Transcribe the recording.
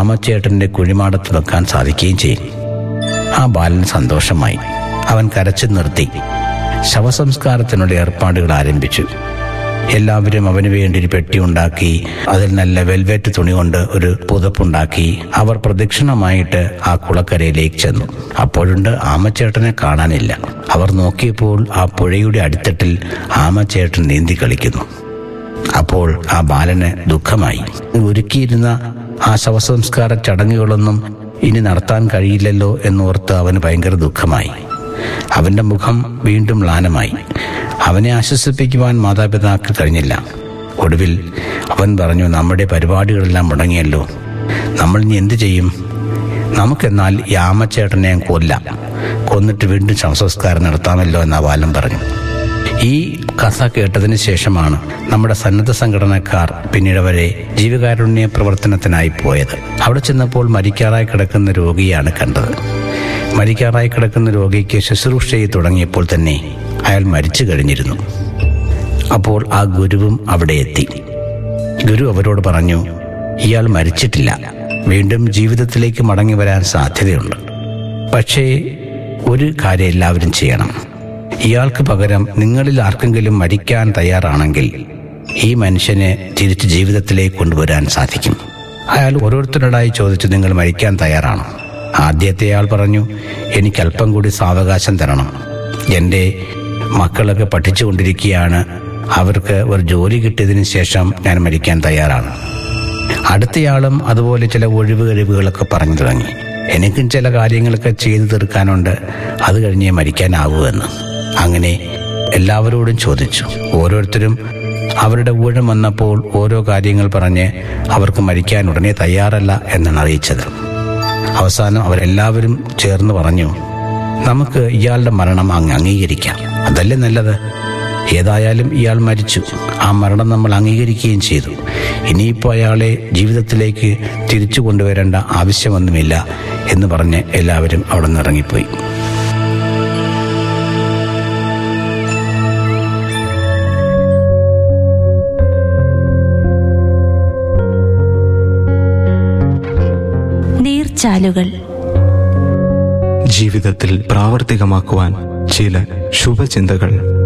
ആമച്ചേട്ടന്റെ കുഴിമാടത്ത് വെക്കാൻ സാധിക്കുകയും ചെയ്യും ആ ബാലൻ സന്തോഷമായി അവൻ കരച്ചു നിർത്തി ശവസംസ്കാരത്തിനുള്ള ഏർപ്പാടുകൾ ആരംഭിച്ചു എല്ലാവരും അവന് വേണ്ടി ഒരു പെട്ടി ഉണ്ടാക്കി അതിൽ നല്ല വെൽവെറ്റ് തുണി കൊണ്ട് ഒരു പുതപ്പുണ്ടാക്കി അവർ പ്രദക്ഷിണമായിട്ട് ആ കുളക്കരയിലേക്ക് ചെന്നു അപ്പോഴുണ്ട് ആമച്ചേട്ടനെ കാണാനില്ല അവർ നോക്കിയപ്പോൾ ആ പുഴയുടെ അടിത്തട്ടിൽ ആമച്ചേട്ടൻ നീന്തി കളിക്കുന്നു അപ്പോൾ ആ ബാലന് ദുഃഖമായി ഒരുക്കിയിരുന്ന ആ ശവസംസ്കാര ചടങ്ങുകളൊന്നും ഇനി നടത്താൻ കഴിയില്ലല്ലോ എന്നോർത്ത് അവന് ഭയങ്കര ദുഃഖമായി അവന്റെ മുഖം വീണ്ടും മ്ലാനമായി അവനെ ആശ്വസിപ്പിക്കുവാൻ മാതാപിതാക്കൾ കഴിഞ്ഞില്ല ഒടുവിൽ അവൻ പറഞ്ഞു നമ്മുടെ പരിപാടികളെല്ലാം മുടങ്ങിയല്ലോ നമ്മൾ ഇനി എന്തു ചെയ്യും നമുക്കെന്നാൽ യാമച്ചേട്ടനെ കൊല്ലാം കൊന്നിട്ട് വീണ്ടും ശവസംസ്കാരം നടത്താമല്ലോ എന്ന ബാലൻ പറഞ്ഞു ഈ കഥ കേട്ടതിന് ശേഷമാണ് നമ്മുടെ സന്നദ്ധ സംഘടനക്കാർ പിന്നീട് അവരെ ജീവകാരുണ്യ പ്രവർത്തനത്തിനായി പോയത് അവിടെ ചെന്നപ്പോൾ മരിക്കാറായി കിടക്കുന്ന രോഗിയാണ് കണ്ടത് മരിക്കാറായി കിടക്കുന്ന രോഗിക്ക് ശുശ്രൂഷ ചെയ്ത് തുടങ്ങിയപ്പോൾ തന്നെ അയാൾ മരിച്ചു കഴിഞ്ഞിരുന്നു അപ്പോൾ ആ ഗുരുവും അവിടെ എത്തി ഗുരു അവരോട് പറഞ്ഞു ഇയാൾ മരിച്ചിട്ടില്ല വീണ്ടും ജീവിതത്തിലേക്ക് മടങ്ങി വരാൻ സാധ്യതയുണ്ട് പക്ഷേ ഒരു കാര്യം എല്ലാവരും ചെയ്യണം ഇയാൾക്ക് പകരം നിങ്ങളിൽ ആർക്കെങ്കിലും മരിക്കാൻ തയ്യാറാണെങ്കിൽ ഈ മനുഷ്യനെ തിരിച്ച് ജീവിതത്തിലേക്ക് കൊണ്ടുവരാൻ സാധിക്കും അയാൾ ഓരോരുത്തരോടായി ചോദിച്ചു നിങ്ങൾ മരിക്കാൻ തയ്യാറാണോ ആദ്യത്തെ ആൾ പറഞ്ഞു എനിക്ക് അല്പം കൂടി സാവകാശം തരണം എൻ്റെ മക്കളൊക്കെ പഠിച്ചുകൊണ്ടിരിക്കുകയാണ് അവർക്ക് ഒരു ജോലി കിട്ടിയതിന് ശേഷം ഞാൻ മരിക്കാൻ തയ്യാറാണ് അടുത്തയാളും അതുപോലെ ചില ഒഴിവ് കഴിവുകളൊക്കെ പറഞ്ഞു തുടങ്ങി എനിക്കും ചില കാര്യങ്ങളൊക്കെ ചെയ്തു തീർക്കാനുണ്ട് അത് കഴിഞ്ഞേ മരിക്കാനാവൂ അങ്ങനെ എല്ലാവരോടും ചോദിച്ചു ഓരോരുത്തരും അവരുടെ ഊഴം വന്നപ്പോൾ ഓരോ കാര്യങ്ങൾ പറഞ്ഞ് അവർക്ക് മരിക്കാൻ ഉടനെ തയ്യാറല്ല എന്നാണ് അറിയിച്ചത് അവസാനം അവരെല്ലാവരും ചേർന്ന് പറഞ്ഞു നമുക്ക് ഇയാളുടെ മരണം അങ്ങ് അംഗീകരിക്കാം അതല്ലേ നല്ലത് ഏതായാലും ഇയാൾ മരിച്ചു ആ മരണം നമ്മൾ അംഗീകരിക്കുകയും ചെയ്തു ഇനിയിപ്പോൾ അയാളെ ജീവിതത്തിലേക്ക് തിരിച്ചു കൊണ്ടുവരേണ്ട ആവശ്യമൊന്നുമില്ല എന്ന് പറഞ്ഞ് എല്ലാവരും അവിടെ നിന്ന് ഇറങ്ങിപ്പോയി നീർച്ചാലുകൾ ജീവിതത്തിൽ പ്രാവർത്തികമാക്കുവാൻ ചില ശുഭചിന്തകൾ